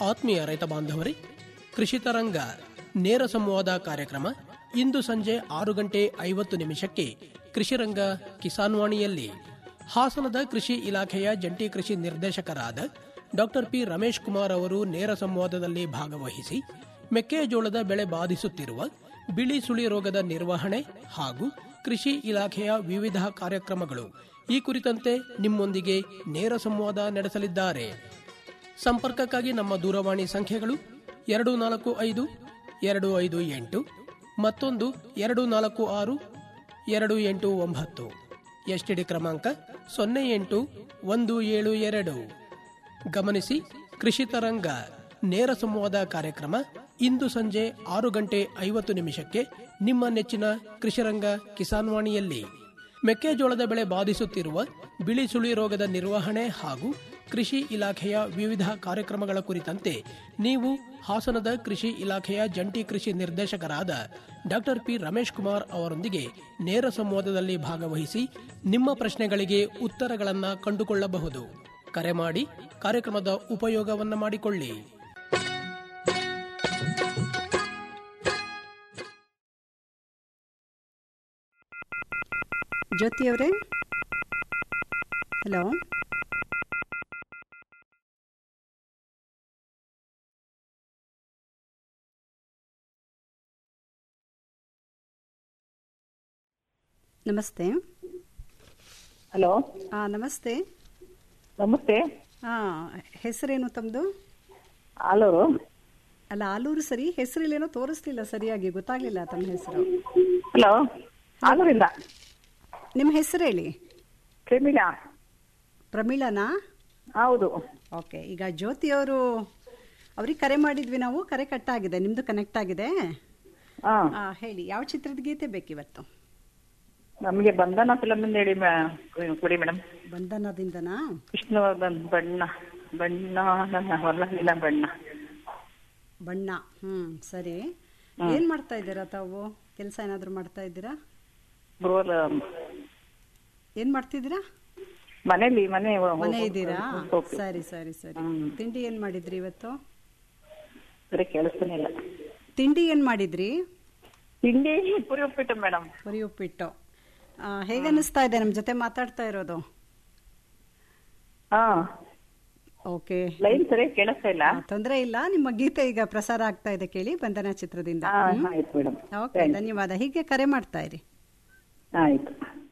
ಆತ್ಮೀಯ ರೈತ ಬಾಂಧವರೇ ಕೃಷಿ ತರಂಗ ನೇರ ಸಂವಾದ ಕಾರ್ಯಕ್ರಮ ಇಂದು ಸಂಜೆ ಆರು ಗಂಟೆ ಐವತ್ತು ನಿಮಿಷಕ್ಕೆ ಕೃಷಿರಂಗ ಕಿಸಾನ್ವಾಣಿಯಲ್ಲಿ ಹಾಸನದ ಕೃಷಿ ಇಲಾಖೆಯ ಜಂಟಿ ಕೃಷಿ ನಿರ್ದೇಶಕರಾದ ಡಾಕ್ಟರ್ ಪಿ ರಮೇಶ್ ಕುಮಾರ್ ಅವರು ನೇರ ಸಂವಾದದಲ್ಲಿ ಭಾಗವಹಿಸಿ ಮೆಕ್ಕೆಜೋಳದ ಬೆಳೆ ಬಾಧಿಸುತ್ತಿರುವ ಬಿಳಿ ಸುಳಿ ರೋಗದ ನಿರ್ವಹಣೆ ಹಾಗೂ ಕೃಷಿ ಇಲಾಖೆಯ ವಿವಿಧ ಕಾರ್ಯಕ್ರಮಗಳು ಈ ಕುರಿತಂತೆ ನಿಮ್ಮೊಂದಿಗೆ ನೇರ ಸಂವಾದ ನಡೆಸಲಿದ್ದಾರೆ ಸಂಪರ್ಕಕ್ಕಾಗಿ ನಮ್ಮ ದೂರವಾಣಿ ಸಂಖ್ಯೆಗಳು ಎರಡು ನಾಲ್ಕು ಐದು ಎರಡು ಐದು ಎಂಟು ಮತ್ತೊಂದು ಎರಡು ನಾಲ್ಕು ಆರು ಎರಡು ಎಂಟು ಒಂಬತ್ತು ಎಸ್ಟಿಡಿ ಕ್ರಮಾಂಕ ಸೊನ್ನೆ ಎಂಟು ಒಂದು ಏಳು ಎರಡು ಗಮನಿಸಿ ಕೃಷಿ ತರಂಗ ನೇರ ಸಂವಾದ ಕಾರ್ಯಕ್ರಮ ಇಂದು ಸಂಜೆ ಆರು ಗಂಟೆ ಐವತ್ತು ನಿಮಿಷಕ್ಕೆ ನಿಮ್ಮ ನೆಚ್ಚಿನ ಕೃಷಿರಂಗ ಕಿಸಾನ್ವಾಣಿಯಲ್ಲಿ ಮೆಕ್ಕೆಜೋಳದ ಬೆಳೆ ಬಾಧಿಸುತ್ತಿರುವ ಬಿಳಿ ಸುಳಿ ರೋಗದ ನಿರ್ವಹಣೆ ಹಾಗೂ ಕೃಷಿ ಇಲಾಖೆಯ ವಿವಿಧ ಕಾರ್ಯಕ್ರಮಗಳ ಕುರಿತಂತೆ ನೀವು ಹಾಸನದ ಕೃಷಿ ಇಲಾಖೆಯ ಜಂಟಿ ಕೃಷಿ ನಿರ್ದೇಶಕರಾದ ಡಾಕ್ಟರ್ ಪಿ ರಮೇಶ್ ಕುಮಾರ್ ಅವರೊಂದಿಗೆ ನೇರ ಸಂವಾದದಲ್ಲಿ ಭಾಗವಹಿಸಿ ನಿಮ್ಮ ಪ್ರಶ್ನೆಗಳಿಗೆ ಉತ್ತರಗಳನ್ನು ಕಂಡುಕೊಳ್ಳಬಹುದು ಕರೆ ಮಾಡಿ ಕಾರ್ಯಕ್ರಮದ ಉಪಯೋಗವನ್ನ ಮಾಡಿಕೊಳ್ಳಿ ಜ್ಯೋತಿಯವರೇ ಹಲೋ ನಮಸ್ತೆ ಹಲೋ ಆ ನಮಸ್ತೆ ನಮಸ್ತೆ ಆ ಹೆಸರೇನು ತಮ್ಮದು ಆಲೂರು ಅಲ್ಲ ಆಲೂರು ಸರಿ ಹೆಸರಿಲ್ಲೇನೋ ತೋರಿಸ್ಲಿಲ್ಲ ಸರಿಯಾಗಿ ಗೊತ್ತಾಗ್ಲಿಲ್ಲ ತಮ್ಮ ಹೆಸರು ಹಲೋ ಆಲೂರಿಂದ ನಿಮ್ಮ ಹೆಸರು ಹೇಳಿ ಕ್ರಿಮಿಲಾ ಪ್ರಮೀಳನಾ ಹೌದು ಓಕೆ ಈಗ ಜ್ಯೋತಿಯವರು ಅವ್ರಿಗೆ ಕರೆ ಮಾಡಿದ್ವಿ ನಾವು ಕರೆ ಕಟ್ಟಾಗಿದೆ ನಿಮ್ದು ಕನೆಕ್ಟ್ ಆಗಿದೆ ಹಾ ಆ, ಹೇಳಿ ಯಾವ ಚಿತ್ರದ ಗೀತೆ ಬೇಕಿವತ್ತು ನಮಗೆ ಬಂಧನ ಫಿಲಮ್ ಹೇಳಿ ಮ್ಯಾ- ಕೊಡಿ ಮೇಡಮ್ ಬಂಧನದಿಂದನಾ ವಿಷ್ಣುವರ್ಧನ್ ಬಣ್ಣ ಬಣ್ಣ ನನ್ನ ಹೊರಲಿನ ಬಣ್ಣ ಬಣ್ಣ ಹ್ಮ್ ಸರಿ ಏನ್ ಮಾಡ್ತಾ ಇದ್ದೀರಾ ತಾವು ಕೆಲಸ ಏನಾದ್ರು ಮಾಡ್ತಾ ಇದ್ದೀರಾ ಬರುವ ಏನ್ ಮಾಡ್ತಿದ್ದೀರಾ ಮನೇಲಿ ಮನೆ ಮನೆ ಇದ್ದೀರಾ ಹೋಗ್ತೀವಿ. ಸರಿ ಸರಿ ಸರಿ ಹ್ಮ್. ತಿಂಡಿ ಏನ್ ಮಾಡಿದ್ರಿ ಇವತ್ತು ಸರಿ ಕೇಳಿಸ್ತಾನೆ ಇಲ್ಲ ತಿಂಡಿ ಏನ್ ಮಾಡಿದ್ರಿ ತಿಂಡಿ ಪುರಿ ಉಪ್ಪಿಟ್ಟು ಮೇಡಮ್ ಪುರಿ ಉಪ್ಪಿಟ್ಟು ಆ, ಹೇಗೆ ಅನಿಸ್ತಾ ಇದೆ ನಮ್ ಜೊತೆ ಮಾತಾಡ್ತಾ ಇರೋದು ಹಾ ಓಕೆ ಲೈನ್ ಸರಿ ಕೇಳಿಸ್ತಾ ಇಲ್ಲ ತೊಂದರೆ ಇಲ್ಲ ನಿಮ್ಮ ಗೀತೆ ಈಗ ಪ್ರಸಾರ ಆಗ್ತಾ ಇದೆ ಕೇಳಿ ಬಂಧನ ಚಿತ್ರದಿಂದ ಹಾ ಹ್ಮ್? ಆಯ್ತು ಮೇಡಮ್ ಓಕೆ ಧನ್ಯವಾದ ಹೀಗೆ ಕರೆ ಮಾಡ್ತಾ ಇರಿ ಆಯ್ತು